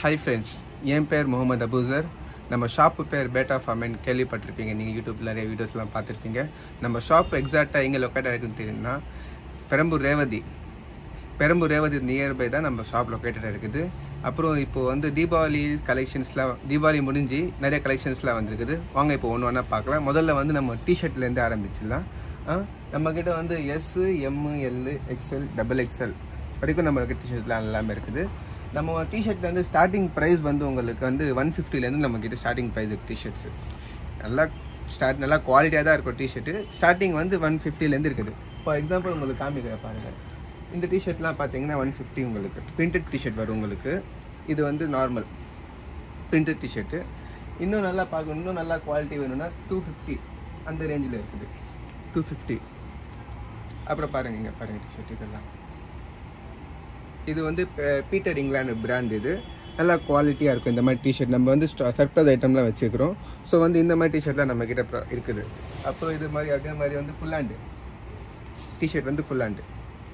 Hi friends என் பேர் முகமது அபூசர் நம்ம shop பேர் பேட்டா ஃபார்மன் கேள்விப்பட்டிருப்பீங்க நீங்கள் யூடியூப்ல நிறைய வீடியோஸ்லாம் பார்த்துருப்பீங்க நம்ம ஷாப் எக்ஸாக்டாக எங்கே லொக்கேட் ஆகிருக்குன்னு தெரியும்னா பெரம்பூர் ரேவதி பெரம்பூர் ரேவதி நியர்பை தான் நம்ம ஷாப் லொக்கேட்டட் இருக்குது அப்புறம் இப்போ வந்து தீபாவளி கலெக்ஷன்ஸ்லாம் தீபாவளி முடிஞ்சு நிறைய கலெக்ஷன்ஸ்லாம் வந்திருக்குது வாங்க இப்போ ஒன்று ஒன்றா பார்க்கலாம் முதல்ல வந்து நம்ம டிஷர்ட்லேருந்து ஆரம்பிச்சிடலாம் ஆ, நம்மக்கிட்ட வந்து S M L XL double XL வரைக்கும் நம்மளுக்கு டிஷர்ட்லாம் எல்லாமே இருக்குது நம்ம டிஷர்ட் வந்து ஸ்டார்டிங் ப்ரைஸ் வந்து உங்களுக்கு வந்து ஒன் ஃபிஃப்டிலேருந்து நம்மக்கிட்ட ஸ்டார்டிங் ப்ரைஸ் டிஷர்ட்ஸு நல்லா ஸ்டார்ட் நல்லா குவாலிட்டியாக தான் இருக்கும் டிஷர்ட்டு ஸ்டார்டிங் வந்து ஒன் ஃபிஃப்டிலேருந்து இருக்குது ஃபார் எக்ஸாம்பிள் உங்களுக்கு காமிக்கிற பாருங்கள் இந்த டிஷர்ட்லாம் பார்த்தீங்கன்னா ஒன் ஃபிஃப்டி உங்களுக்கு பிரிண்டட் டிஷர்ட் வரும் உங்களுக்கு இது வந்து நார்மல் பிரிண்டட் டிஷர்ட்டு இன்னும் நல்லா பார்க்கணும் இன்னும் நல்லா குவாலிட்டி வேணும்னா டூ ஃபிஃப்டி அந்த ரேஞ்சில் இருக்குது டூ ஃபிஃப்டி அப்புறம் பாருங்க இங்கே பாருங்க டிஷர்ட் இதெல்லாம் இது வந்து பே- பீட்டர் இங்கிலாந்து பிராண்ட் இது நல்லா குவாலிட்டியாக இருக்கும் இந்த மாதிரி டிஷர்ட் நம்ம வந்து சர்ப்ரைஸ் ஐட்டம்லாம் வச்சுக்கிறோம் ஸோ வந்து இந்த மாதிரி டிஷர்ட் தான் நம்ம கிட்ட ப்ர- இருக்குது அப்புறம் இது மாதிரி அதே மாதிரி வந்து ஃபுல் ஹேண்டு டிஷர்ட் வந்து ஃபுல் ஹேண்டு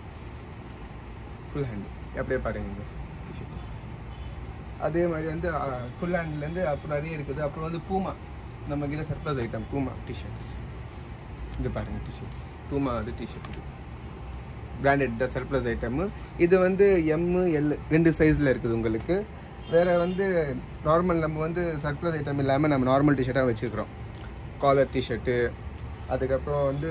ஃபுல் ஹேண்டு அப்படியே பாருங்க இங்க t-shirt. அதே மாதிரி வந்து ஃபுல் ஹேண்ட்லேருந்து அப்புறம் நிறைய இருக்குது அப்புறம் வந்து பூமா நம்ம கிட்ட சர்ப்ரைஸ் ஐட்டம் பூமா டிஷர்ட்ஸ் இது பாருங்க டிஷர்ட்ஸ் பூமா அது டிஷர்ட் இது பிராண்டட் த சர்ப்ளஸ் ஐட்டமு இது வந்து எம் எல் ரெண்டு சைஸில் இருக்குது உங்களுக்கு வேறு வந்து நார்மல் நம்ம வந்து சர்ப்ளஸ் ஐட்டம் இல்லாமல் நம்ம நார்மல் டிஷர்ட்டாக வச்சுருக்கிறோம் காலர் டிஷர்ட்டு அதுக்கப்புறம் வந்து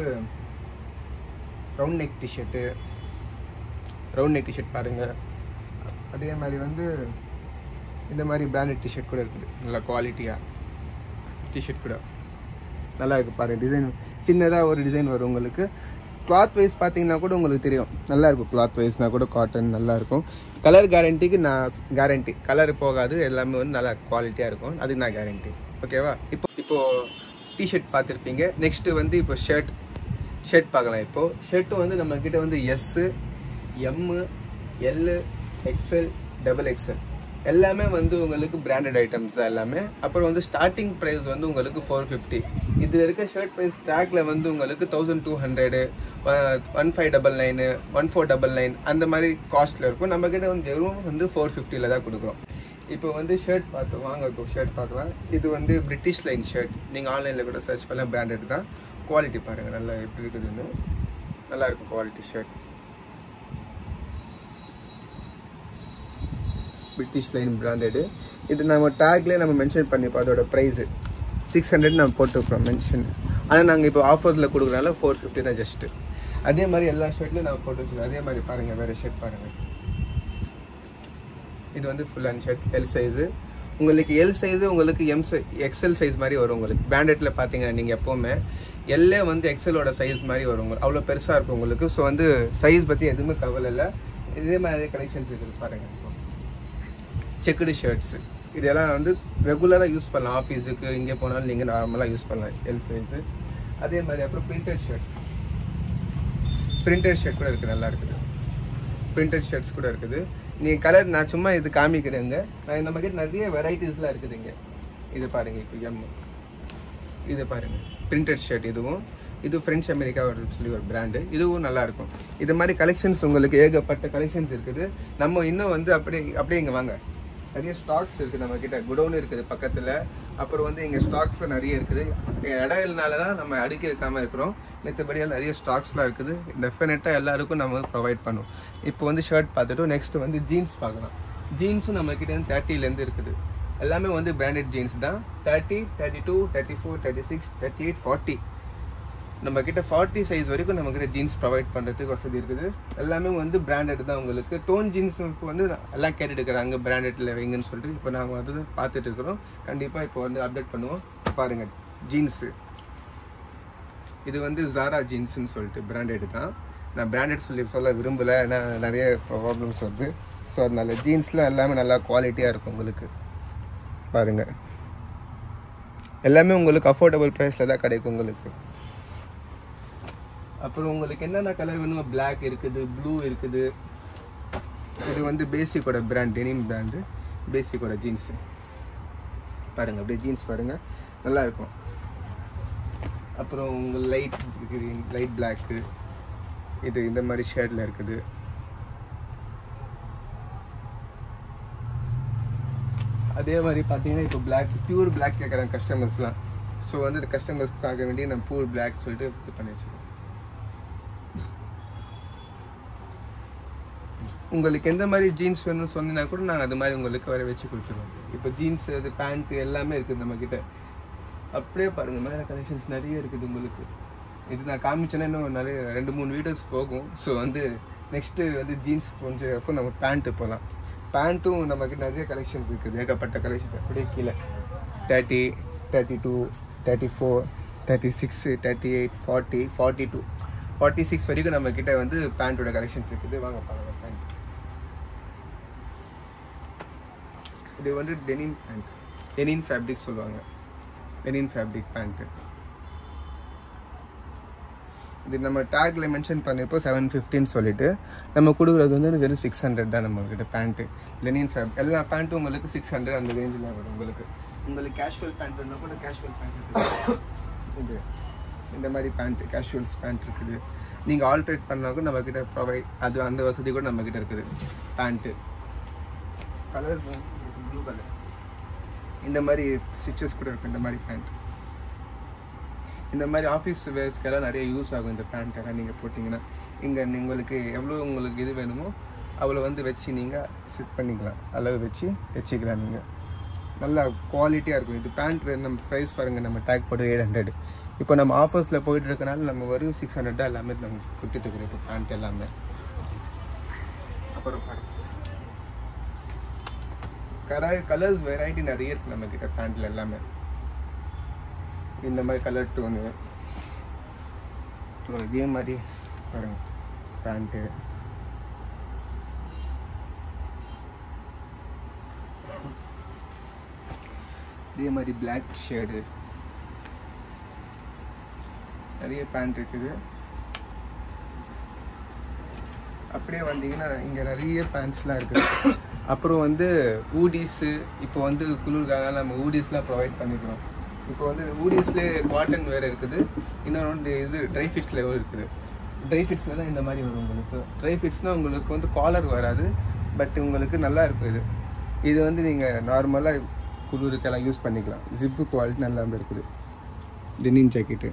round neck t-shirt round neck t-shirt பாருங்கள் அதே மாதிரி வந்து இந்த மாதிரி பிராண்டட் டிஷர்ட் கூட இருக்குது நல்லா குவாலிட்டியாக டிஷர்ட் கூட நல்லா இருக்கு பாருங்க டிசைன் சின்னதாக ஒரு டிசைன் வரும் உங்களுக்கு கிளாத் வைஸ் பார்த்தீங்கன்னா கூட உங்களுக்கு தெரியும் நல்லா இருக்கும் கிளாத் வைஸ்னா கூட காட்டன் நல்லா இருக்கும் கலர் கேரண்டிக்கு நான் கேரண்டி கலர் போகாது எல்லாமே வந்து நல்லா குவாலிட்டியாக இருக்கும் அதுக்கு நான் கேரண்டி ஓகேவா இப்போ இப்போ டிஷர்ட் பார்த்துருப்பீங்க நெக்ஸ்ட்டு வந்து இப்போ ஷர்ட் ஷர்ட் பார்க்கலாம் இப்போ ஷர்ட்டும் வந்து நம்ம கிட்ட வந்து S M L XL double XL எல்லாமே வந்து உங்களுக்கு பிராண்டட் ஐட்டம்ஸ் தான் எல்லாமே அப்புறம் வந்து ஸ்டார்டிங் ப்ரைஸ் வந்து உங்களுக்கு ஃபோர் ஃபிஃப்டி இதில் இருக்க ஷர்ட் ப்ரைஸ் ட்ராக்ல வந்து உங்களுக்கு thousand two hundred one five double nine one four double nine அந்த மாதிரி காஸ்ட்டில் இருக்கும் நம்ம கிட்ட வந்து வெறும் வந்து ஃபோர் ஃபிஃப்டியில் தான் கொடுக்குறோம் இப்போ வந்து ஷர்ட் பார்த்து வாங்க இப்போ ஷர்ட் பார்க்கலாம் இது வந்து பிரிட்டிஷ் லைன் ஷர்ட் நீங்கள் ஆன்லைனில் கூட சர்ச் பண்ணலாம் பிராண்டட் தான் குவாலிட்டி பாருங்கள் நல்லா எப்படி இருக்குதுன்னு நல்லா இருக்கும் quality shirt British line branded இது நம்ம டேக்லேயே நம்ம மென்ஷன் பண்ணிப்போம் அதோட ப்ரைஸு சிக்ஸ் ஹண்ட்ரட் நம்ம போட்டுக்கிறோம் மென்ஷன் ஆனால் நாங்கள் இப்போ ஆஃபரில் கொடுக்குறனால ஃபோர் ஃபிஃப்டி தான் ஜஸ்ட்டு அதே மாதிரி எல்லா ஷர்ட்லையும் நான் போட்டு வச்சுருக்கோம் அதே மாதிரி பாருங்கள் வேறு ஷர்ட் பாருங்கள் இது வந்து full hand shirt L size உங்களுக்கு எல் சைஸு உங்களுக்கு எம் சை எக்ஸல் சைஸ் மாதிரி வரும் உங்களுக்கு பிராண்டட்ல பார்த்தீங்கன்னா நீங்கள் எப்போவுமே எல்லே வந்து எக்ஸலோட சைஸ் மாதிரி வரும் உங்களுக்கு அவ்வளோ பெருசாக இருக்கும் உங்களுக்கு ஸோ வந்து சைஸ் பற்றி எதுவுமே கவலை இல்லை இதே மாதிரி கலெக்ஷன்ஸ் இருக்குது பாருங்கள் இப்போ செக்குடு ஷர்ட்ஸ் இதெல்லாம் வந்து ரெகுலராக யூஸ் பண்ணலாம் ஆஃபீஸுக்கு இங்கே போனாலும் நீங்கள் நார்மலாக யூஸ் பண்ணலாம் எல் சைஸு அதே மாதிரி அப்புறம் பிரிண்டட் ஷர்ட் பிரிண்டட் ஷர்ட் கூட இருக்குது நல்லா இருக்குது பிரிண்டட் ஷர்ட்ஸ் கூட இருக்குது நீங்கள் கலர் நான் சும்மா இது காமிக்கிறேங்க நான் நம்ம கிட்ட நிறைய வெரைட்டிஸ்லாம் இருக்குது இங்கே இது பாருங்கள் இப்போ எம் இது பாருங்கள் பிரிண்டட் ஷர்ட் இதுவும் இது ஃப்ரெண்ட்ஸ் அமெரிக்கா ஒரு சொல்லி ஒரு பிராண்டு இதுவும் நல்லா இருக்கும் இது மாதிரி கலெக்ஷன்ஸ் உங்களுக்கு ஏகப்பட்ட கலெக்ஷன்ஸ் இருக்குது நம்ம இன்னும் வந்து அப்படியே அப்படியே இங்கே வாங்க நிறைய ஸ்டாக்ஸ் இருக்குது நம்ம கிட்ட குடோன் இருக்குது பக்கத்தில் அப்புறம் வந்து இங்கே ஸ்டாக்ஸில் நிறைய இருக்குது இடம் இல்லனால தான் நம்ம அடுக்கி வைக்காம இருக்கிறோம் மற்றபடியாக நிறைய ஸ்டாக்ஸ்லாம் இருக்குது டெஃபினட்டாக எல்லாருக்கும் நம்ம ப்ரொவைட் பண்ணுவோம் இப்போ வந்து ஷர்ட் பார்த்துட்டு நெக்ஸ்ட் வந்து ஜீன்ஸ் பார்க்கலாம் ஜீன்ஸும் நம்ம கிட்ட வந்து தேர்ட்டிலேருந்து இருக்குது எல்லாமே வந்து பிராண்டட் ஜீன்ஸ் தான் thirty thirty two thirty four thirty six thirty eight forty நம்ம கிட்ட ஃபார்ட்டி சைஸ் வரைக்கும் நம்ம கிட்ட ஜீன்ஸ் ப்ரொவைட் பண்ணுறதுக்கு வசதி இருக்குது எல்லாமே வந்து பிராண்டட் தான் உங்களுக்கு டோன் ஜீன்ஸ் இப்போ வந்து எல்லாம் கேட்டுட்டு இருக்கிறாங்க பிராண்டட்ல வைங்கன்னு சொல்லிட்டு இப்போ நாங்கள் வந்து பார்த்துட்டு இருக்கிறோம் கண்டிப்பாக இப்போ வந்து அப்டேட் பண்ணுவோம் பாருங்க ஜீன்ஸு இது வந்து ஜாரா ஜீன்ஸ்னு சொல்லிட்டு பிராண்டட் தான் நான் பிராண்டட் சொல்லி சொல்ல விரும்பலை ஏன்னா நிறைய ப்ராப்ளம்ஸ் வருது ஸோ அதனால ஜீன்ஸில் எல்லாமே நல்லா குவாலிட்டியாக இருக்கும் உங்களுக்கு பாருங்க எல்லாமே உங்களுக்கு அஃபோர்டபுள் ப்ரைஸில் தான் கிடைக்கும் உங்களுக்கு அப்புறம் உங்களுக்கு என்னென்ன கலர் வேணுமோ Black இருக்குது ப்ளூ இருக்குது இது வந்து பேசிக்கோட பிராண்ட் டெனிம் பிராண்டு பேசிக்கோட ஜீன்ஸு பாருங்க அப்படியே ஜீன்ஸ் பாருங்க நல்லா இருக்கும் அப்புறம் உங்கள் லைட் கிரீன் லைட் பிளாக்கு இது இந்த மாதிரி ஷேடில் இருக்குது அதே மாதிரி பார்த்தீங்கன்னா இப்போ பிளாக் பியூர் பிளாக் கேட்குறாங்க கஸ்டமர்ஸ்லாம் ஸோ வந்து இந்த கஸ்டமர்ஸ்க்காக வேண்டி நம்ம பியூர் பிளாக் சொல்லிட்டு இது பண்ணி வச்சுருக்கோம் உங்களுக்கு எந்த மாதிரி ஜீன்ஸ் வேணும்னு சொன்னீங்கன்னா கூட நாங்கள் அது மாதிரி உங்களுக்கு வர வச்சு கொடுத்துருவோம் இப்போ ஜீன்ஸ் அது பேண்ட் எல்லாமே இருக்குது நம்ம கிட்ட அப்படியே பாருங்க மேலே கலெக்ஷன்ஸ் நிறைய இருக்குது உங்களுக்கு இது நான் காமிச்சேன்னா இன்னும் நிறைய ரெண்டு மூணு வீடியோஸ் போகும் ஸோ வந்து நெக்ஸ்ட்டு வந்து ஜீன்ஸ் கொஞ்சம் அப்போ நம்ம பேண்ட்டு போகலாம் பேண்ட்டும் நமக்கு நிறைய கலெக்ஷன்ஸ் இருக்குது ஏகப்பட்ட கலெக்ஷன்ஸ் அப்படியே கீழே thirty thirty two thirty four thirty six thirty eight forty forty two forty six வரைக்கும் நம்ம கிட்ட வந்து பேண்ட்டோட கலெக்ஷன்ஸ் இருக்குது வாங்க பாருங்க பேண்ட் இது வந்து டெனிம் பேண்ட் டெனின் ஃபேப்ரிக் சொல்லுவாங்க டெனின் ஃபேப்ரிக் பேண்ட்டு இது நம்ம டேக்ல மென்ஷன் பண்ணியிருப்போம் செவன் ஃபிஃப்டின்னு சொல்லிட்டு நம்ம கொடுக்குறது வந்து வெறும் சிக்ஸ் ஹண்ட்ரட் தான் நம்மக்கிட்ட பேண்ட்டு லெனின் ஃபேப் எல்லா பேண்ட்டும் உங்களுக்கு சிக்ஸ் ஹண்ட்ரட் அந்த ரேஞ்சில் வரும் உங்களுக்கு உங்களுக்கு கேஷுவல் பேண்ட் வேணும்னா கூட கேஷுவல் பேண்ட் இருக்குது இது இந்த மாதிரி பேண்ட் கேஷுவல்ஸ் பேண்ட் இருக்குது நீங்கள் ஆல்ட்ரேட் பண்ணா கூட நம்மக்கிட்ட ப்ரொவைட் அது அந்த வசதி கூட நம்மக்கிட்ட இருக்குது பேண்ட்டு கலர்ஸ் ப்ளூ கலர் இந்த மாதிரி ஸ்டிச்சஸ் கூட இருக்குது இந்த மாதிரி பேண்ட் இந்த மாதிரி ஆஃபீஸ் வேர்ஸ்க்கெல்லாம் நிறைய யூஸ் ஆகும் இந்த பேண்ட் எல்லாம் நீங்கள் போட்டிங்கன்னா இங்கே உங்களுக்கு எவ்வளோ உங்களுக்கு இது வேணுமோ அவ்வளோ வந்து வச்சு நீங்கள் செட் பண்ணிக்கலாம் அளவு வச்சு தைச்சிக்கலாம் நீங்கள் நல்லா குவாலிட்டியாக இருக்கும் இது பேண்ட் நம்ம ப்ரைஸ் பாருங்கள் நம்ம டேக் போட்டு எயிட் ஹண்ட்ரட் இப்போ நம்ம ஆஃபர்ஸில் போயிட்டு இருக்கனால நம்ம வரும் சிக்ஸ் ஹண்ட்ரட் தான் எல்லாமே நம்ம கொடுத்துட்டு இருக்கிறோம் இப்போ பேண்ட் எல்லாமே அப்புறம் பாருங்க கலர் கலர்ஸ் வெரைட்டி நிறைய இருக்கு நம்ம கிட்ட பேண்ட்ல எல்லாமே இந்த மாதிரி கலர் டோனு அப்புறம் இதே மாதிரி பாருங்க பேண்ட்டு இதே மாதிரி பிளாக் ஷேடு நிறைய பேண்ட் இருக்குது அப்படியே வந்தீங்கன்னா இங்கே நிறைய பேண்ட்ஸ்லாம் இருக்குது அப்புறம் வந்து ஊடிஸு இப்போ வந்து குளிர்கால நம்ம ஊடிஸ்லாம் ப்ரொவைட் பண்ணிக்கிறோம் இப்போ வந்து ஊடிஸ்லேயே காட்டன் வேறு இருக்குது இன்னொன்று வந்து இது ட்ரை ஃபிட்ஸில் இருக்குது ட்ரை ஃபிட்ஸில் தான் இந்த மாதிரி வரும் உங்களுக்கு ட்ரை ஃபிட்ஸ்னால் உங்களுக்கு வந்து காலர் வராது பட் உங்களுக்கு நல்லா இருக்கும் இது இது வந்து நீங்கள் நார்மலாக குளிருக்கெல்லாம் யூஸ் பண்ணிக்கலாம் ஜிப்பு குவாலிட்டி நல்லாவே இருக்குது டெனின் ஜாக்கெட்டு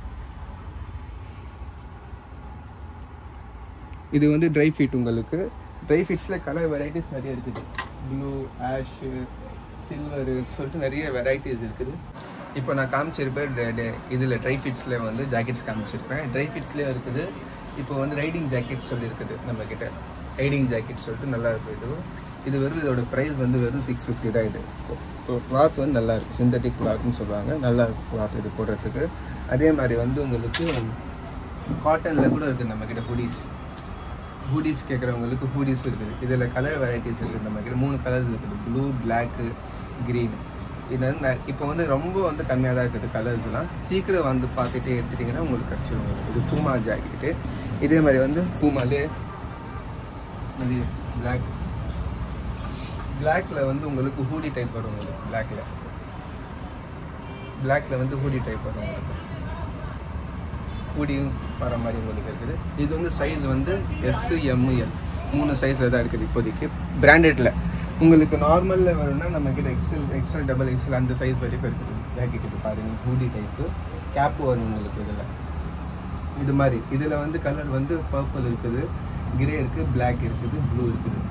இது வந்து ட்ரை ஃபிட் உங்களுக்கு ட்ரை ஃபிட்ஸில் கலர் வெரைட்டிஸ் நிறைய இருக்குது ப்ளூ ஆஷு சில்வரு சொல்லிட்டு நிறைய வெரைட்டிஸ் இருக்குது இப்போ நான் காமிச்சிருப்பேன் இதில் ட்ரை ஃபிட்ஸில் வந்து ஜாக்கெட்ஸ் காமிச்சிருப்பேன் ட்ரை ஃபிட்ஸ்லேயே இருக்குது இப்போ வந்து ரைடிங் ஜாக்கெட் சொல்லி இருக்குது நம்மக்கிட்ட ரைடிங் ஜாக்கெட் சொல்லிட்டு நல்லா இருக்கும் இது இது வெறும் இதோட ப்ரைஸ் வந்து வெறும் சிக்ஸ் ஃபிஃப்டி தான் இது கிளாத் வந்து நல்லா இருக்கும் சிந்தட்டிக் கிளாத்னு சொல்லுவாங்க நல்லா இருக்கும் கிளாத் இது போடுறதுக்கு அதே மாதிரி வந்து உங்களுக்கு காட்டனில் கூட இருக்குது நம்மக்கிட்ட ஹுடிஸ் ஹூடிஸ் கேட்குறவங்களுக்கு ஹூடிஸ் இருக்குது இதில் கலர் வெரைட்டிஸ் இருக்குது நம்ம கிட்ட மூணு கலர்ஸ் இருக்குது ப்ளூ பிளாக்கு க்ரீன் இது வந்து ந- இப்போ வந்து ரொம்ப வந்து கம்மியாக தான் இருக்குது கலர்ஸ்லாம் சீக்கிரம் வந்து பார்த்துட்டு எடுத்துட்டிங்கன்னா உங்களுக்கு கிடச்சிடும் இது பூமா ஜாக்கெட்டு இதே மாதிரி வந்து பூமாலே நிறைய பிளாக் பிளாக்ல வந்து உங்களுக்கு ஹூடி டைப் வரும் உங்களுக்கு பிளாக்ல பிளாக்ல வந்து ஹூடி டைப் வரும் உங்களுக்கு ஹூடியும் வர மாதிரி உங்களுக்கு இருக்குது இது வந்து சைஸ் வந்து எஸ் எம்எல் மூணு சைஸில் தான் இருக்குது இப்போதைக்கு பிராண்டட்ல உங்களுக்கு நார்மலில் வேணும்னா நம்ம கிட்ட எக்ஸல் எக்ஸல் டபுள் எக்ஸல் அந்த சைஸ் வரைக்கும் இருக்குது ஜாக்கெட் இது பாருங்க ஹூடி டைப்பு கேப் வரும் உங்களுக்கு இதில் இது மாதிரி இதில் வந்து கலர் வந்து பர்பிள் இருக்குது கிரே இருக்குது Black இருக்குது ப்ளூ இருக்குது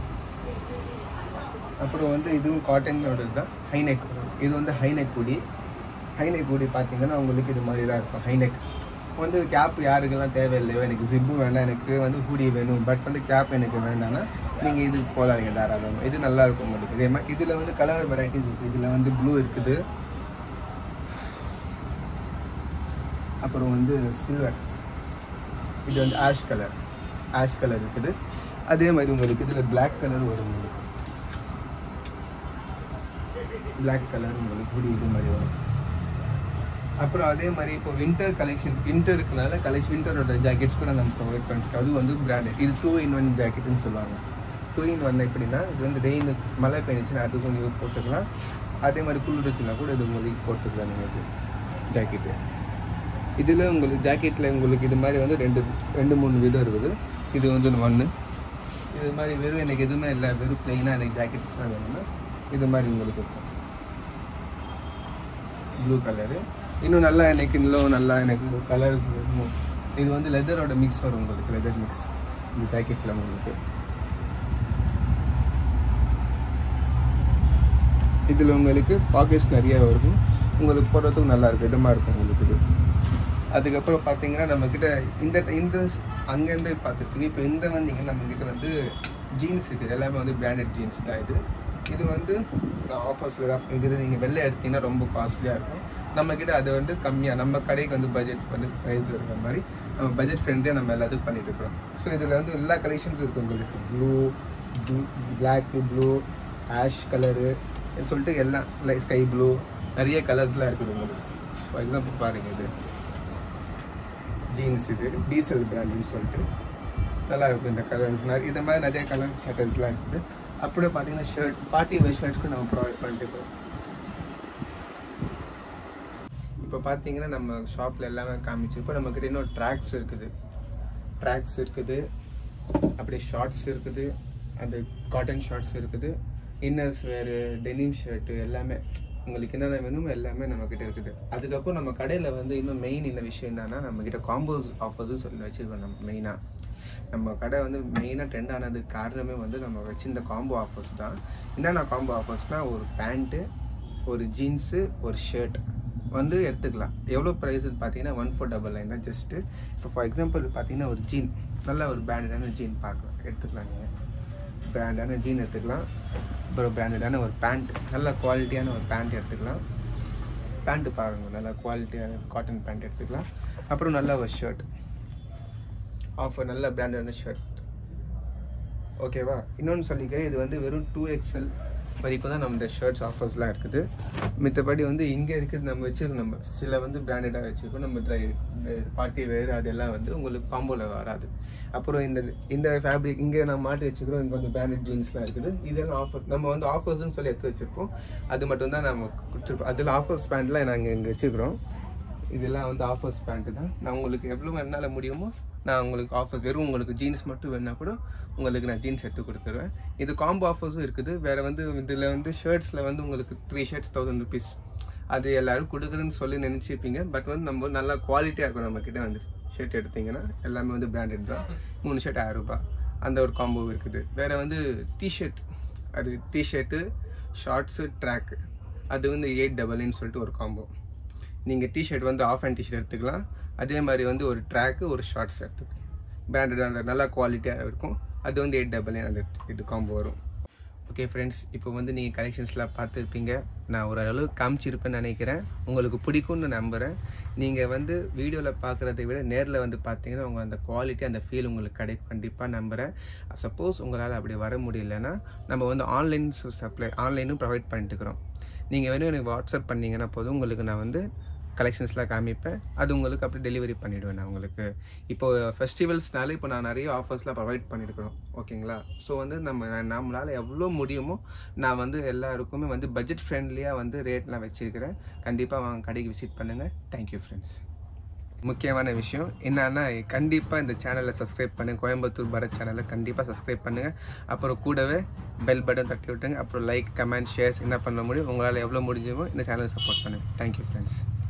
அப்புறம் வந்து இதுவும் காட்டனோட தான் ஹைநெக் இது வந்து ஹைநெக் கூடி ஹைநெக் கூடி பார்த்தீங்கன்னா உங்களுக்கு இது மாதிரி தான் இருக்கும் ஹைநெக் வந்து கேப் யாருக்கெல்லாம் தேவையில்லையோ எனக்கு ஜிப்பு வேண்டாம் எனக்கு வந்து ஹூடி வேணும் பட் வந்து கேப் எனக்கு வேண்டாம்னா நீங்கள் இது போதாதீங்க தாராளம் இது நல்லா இருக்கும் உங்களுக்கு இதே மாதிரி இதில் வந்து கலர் வெரைட்டிஸ் இருக்குது இதில் வந்து ப்ளூ இருக்குது அப்புறம் வந்து சில்வர் இது வந்து ஆஷ் கலர் ஆஷ் கலர் இருக்குது அதே மாதிரி உங்களுக்கு இதில் Black கலர் வரும் உங்களுக்கு Black கலர் உங்களுக்கு ஹூடி இது மாதிரி வரும் அப்புறம் அதே மாதிரி இப்போ வின்டர் கலெக்ஷன் வின்டர் இருக்கனால கலெக்ஷன் வின்டரோட ஜாக்கெட்ஸ் கூட நம்ம ப்ரொவைட் பண்ணிட்டு அது வந்து பிராண்டட் இது டூ இன் ஒன் ஜாக்கெட்னு சொல்லுவாங்க டூ இன் ஒன் எப்படின்னா இது வந்து ரெயின் மழை பெஞ்சுன்னா அதுக்கும் நீங்கள் போட்டுக்கலாம் அதே மாதிரி குளிர்ச்சுன்னா கூட இது உங்களுக்கு போட்டுக்கலாம் நீங்கள் இது ஜாக்கெட்டு இதில் உங்களுக்கு ஜாக்கெட்டில் உங்களுக்கு இது மாதிரி வந்து ரெண்டு ரெண்டு மூணு விதம் இருக்குது இது வந்து ஒன்று இது மாதிரி வெறும் எனக்கு எதுவுமே இல்லை வெறும் பிளெயினாக எனக்கு ஜாக்கெட்ஸ் தான் வேணும்னா இது மாதிரி உங்களுக்கு இருக்கும் ப்ளூ கலரு இன்னும் நல்லா எனக்கு இன்னும் நல்லா எனக்கு கலர்ஸ் வேணும் இது வந்து லெதரோட மிக்ஸ் வரும் உங்களுக்கு லெதர் மிக்ஸ் இந்த ஜாக்கெட்டில் உங்களுக்கு இதில் உங்களுக்கு பாக்கெட்ஸ் நிறைய இருக்கும் உங்களுக்கு போடுறதுக்கு நல்லா இருக்கும் இதமாக இருக்கும் உங்களுக்கு இது அதுக்கப்புறம் பார்த்தீங்கன்னா நம்மக்கிட்ட இந்த இந்த அங்கேருந்து பார்த்துருப்பீங்க இப்போ இந்த வந்தீங்கன்னா நம்மக்கிட்ட வந்து ஜீன்ஸ் இருக்குது எல்லாமே வந்து பிராண்டட் ஜீன்ஸ் தான் இது இது வந்து ஆஃபர்ஸில் தான் இது நீங்கள் வெளில எடுத்தீங்கன்னா ரொம்ப காஸ்ட்லியாக இருக்கும் நம்மக்கிட்ட அது வந்து கம்மியாக நம்ம கடைக்கு வந்து பட்ஜெட் வந்து ப்ரைஸ் இருக்கிற மாதிரி நம்ம பட்ஜெட் ஃப்ரெண்ட்லியாக நம்ம எல்லாத்துக்கும் பண்ணிட்டு இருக்கிறோம் ஸோ இதில் வந்து எல்லா கலெக்ஷன்ஸும் இருக்குது உங்களுக்கு blue blue black blue ash colour சொல்லிட்டு எல்லாம் லைக் ஸ்கை ப்ளூ நிறைய கலர்ஸ்லாம் இருக்குது உங்களுக்கு ஃபார் எக்ஸாம்பிள் பாருங்கள் இது ஜீன்ஸ் இது டீசல் பிராண்டுன்னு சொல்லிட்டு நல்லா இருக்கும் இந்த கலர்ஸ் நிறைய இந்த மாதிரி நிறைய கலர்ஸ் ஷர்ட்டர்ஸ்லாம் இருக்குது அப்படியே பார்த்தீங்கன்னா ஷர்ட் பார்ட்டி வேர் ஷர்ட்ஸ்க்கு நம்ம ப்ரொவைட் பண்ணிட்டு இருக்கோம் இப்போ பார்த்தீங்கன்னா நம்ம ஷாப்பில் எல்லாமே காமிச்சிருப்போம் நம்மக்கிட்ட இன்னும் ட்ராக்ஸ் இருக்குது ட்ராக்ஸ் இருக்குது அப்படியே ஷார்ட்ஸ் இருக்குது அந்த காட்டன் ஷார்ட்ஸ் இருக்குது இன்னர்ஸ் வேறு டெனிம் ஷர்ட்டு எல்லாமே உங்களுக்கு என்னென்ன வேணுமோ எல்லாமே நம்மக்கிட்ட இருக்குது அதுக்கப்புறம் நம்ம கடையில் வந்து இன்னும் மெயின் என்ன விஷயம் என்னன்னா நம்மக்கிட்ட காம்போஸ் ஆஃபர்ஸும் சொல்லி வச்சுருக்கோம் நம்ம மெயினாக நம்ம கடை வந்து மெயினாக ட்ரெண்ட் ஆனதுக்கு காரணமே வந்து நம்ம வச்சிருந்த காம்போ ஆஃபர்ஸ் தான் என்னென்ன காம்போ ஆஃபர்ஸ்னால் ஒரு பேண்ட்டு ஒரு ஜீன்ஸு ஒரு ஷர்ட் வந்து எடுத்துக்கலாம் எவ்வளோ ப்ரைஸ் பார்த்தீங்கன்னா ஒன் ஃபோர் டபுள் நைன் தான் ஜஸ்ட்டு இப்போ ஃபார் எக்ஸாம்பிள் பார்த்தீங்கன்னா ஒரு ஜீன் நல்ல ஒரு பிராண்டடான ஜீன் பார்க்கலாம் எடுத்துக்கலாம் நீங்கள் பிராண்டான ஜீன் எடுத்துக்கலாம் அப்புறம் பிராண்டடான ஒரு பேண்ட் நல்ல குவாலிட்டியான ஒரு பேண்ட் எடுத்துக்கலாம் பேண்ட்டு பாருங்கள் நல்ல குவாலிட்டியான காட்டன் பேண்ட் எடுத்துக்கலாம் அப்புறம் நல்ல ஒரு ஷர்ட் ஆஃபர் நல்ல பிராண்டடான ஷர்ட் ஓகேவா இன்னொன்று சொல்லிக்கிறேன் இது வந்து வெறும் டூ எக்ஸ்எல் வரைக்கும் தான் நம்ம இந்த ஷர்ட்ஸ் ஆஃபர்ஸ்லாம் இருக்குது மித்தபடி வந்து இங்கே இருக்குது நம்ம வச்சிருக்கோம் நம்ம சில வந்து பிராண்டடாக வச்சுருக்கோம் நம்ம ட்ரை பார்ட்டி வேறு அதெல்லாம் வந்து உங்களுக்கு காம்போவில் வராது அப்புறம் இந்த இந்த ஃபேப்ரிக் இங்கே நம்ம மாட்டி வச்சுக்கிறோம் இங்கே கொஞ்சம் பிராண்டட் ஜீன்ஸ்லாம் இருக்குது இதெல்லாம் ஆஃபர் நம்ம வந்து ஆஃபர்ஸ்னு சொல்லி எடுத்து வச்சுருப்போம் அது மட்டும் தான் நம்ம கொடுத்துருப்போம் அதில் ஆஃபர்ஸ் பேண்ட்லாம் நாங்கள் இங்கே வச்சுக்கிறோம் இதெல்லாம் வந்து ஆஃபர்ஸ் பேண்ட்டு தான் நான் உங்களுக்கு எவ்வளோ என்னால் முடியுமோ நான் உங்களுக்கு ஆஃபர்ஸ் வெறும் உங்களுக்கு ஜீன்ஸ் மட்டும் வேணா கூட உங்களுக்கு நான் ஜீன்ஸ் எடுத்து கொடுத்துருவேன் இது காம்போ ஆஃபர்ஸும் இருக்குது வேறு வந்து இதில் வந்து ஷர்ட்ஸில் வந்து உங்களுக்கு த்ரீ ஷர்ட்ஸ் தௌசண்ட் ருபீஸ் அது எல்லாரும் கொடுக்குறேன்னு சொல்லி நினச்சிருப்பீங்க பட் வந்து நம்ம நல்லா குவாலிட்டியாக இருக்கும் நம்மக்கிட்ட வந்து ஷர்ட் எடுத்தீங்கன்னா எல்லாமே வந்து பிராண்டட் தான் மூணு ஷர்ட் ஆயிரம் ரூபாய் அந்த ஒரு காம்போ இருக்குது வேறு வந்து டிஷர்ட் அது டிஷர்ட்டு ஷார்ட்ஸு ட்ராக்கு அது வந்து எயிட் டபுள் நைன் சொல்லிட்டு ஒரு காம்போ நீங்கள் டிஷர்ட் வந்து ஆஃப் அண்ட் டிஷர்ட் எடுத்துக்கலாம் அதே மாதிரி வந்து ஒரு ட்ராக்கு ஒரு ஷார்ட்ஸ் எடுத்துக்கலாம் பிராண்டட் அந்த நல்லா குவாலிட்டியாக இருக்கும் அது வந்து எயிட் டபுள் நைன் அந்த இது காம்போ வரும் ஓகே ஃப்ரெண்ட்ஸ் இப்போ வந்து நீங்கள் கலெக்ஷன்ஸ்லாம் பார்த்துருப்பீங்க நான் ஓரளவு காமிச்சிருப்பேன்னு நினைக்கிறேன் உங்களுக்கு பிடிக்கும்னு நம்புகிறேன் நீங்கள் வந்து வீடியோவில் பார்க்குறதை விட நேரில் வந்து பார்த்தீங்கன்னா உங்கள் அந்த குவாலிட்டி அந்த ஃபீல் உங்களுக்கு கிடைக்கும் கண்டிப்பாக நம்புகிறேன் சப்போஸ் உங்களால் அப்படி வர முடியலன்னா நம்ம வந்து ஆன்லைன் சப்ளை ஆன்லைனும் ப்ரொவைட் பண்ணிட்டு இருக்கிறோம் நீங்கள் வேணும் எனக்கு வாட்ஸ்அப் பண்ணீங்கன்னா போதும் உங்களுக்கு நான் வந்து கலெக்ஷன்ஸ்லாம் காமிப்பேன் அது உங்களுக்கு அப்படியே டெலிவரி பண்ணிவிடுவேன் நான் உங்களுக்கு இப்போ ஃபெஸ்டிவல்ஸ்னால இப்போ நான் நிறைய ஆஃபர்ஸ்லாம் ப்ரொவைட் பண்ணியிருக்கிறோம் ஓகேங்களா ஸோ வந்து நம்ம நம்மளால் எவ்வளோ முடியுமோ நான் வந்து எல்லாருக்குமே வந்து பட்ஜெட் ஃப்ரெண்ட்லியாக வந்து ரேட்லாம் வச்சுருக்கிறேன் கண்டிப்பாக வாங்க கடைக்கு விசிட் பண்ணுங்கள் தேங்க்யூ ஃப்ரெண்ட்ஸ் முக்கியமான விஷயம் என்னன்னா கண்டிப்பாக இந்த சேனலை சப்ஸ்கிரைப் பண்ணுங்கள் கோயம்புத்தூர் பரத் சேனலை கண்டிப்பாக சப்ஸ்கிரைப் பண்ணுங்கள் அப்புறம் கூடவே பெல் பட்டன் தட்டி விட்டுங்க அப்புறம் லைக் கமெண்ட் ஷேர்ஸ் என்ன பண்ண முடியும் உங்களால் எவ்வளோ முடிஞ்சுமோ இந்த சேனலை சப்போர்ட் பண்ணுங்கள் தேங்க்யூ ஃப்ரெண்ட்ஸ்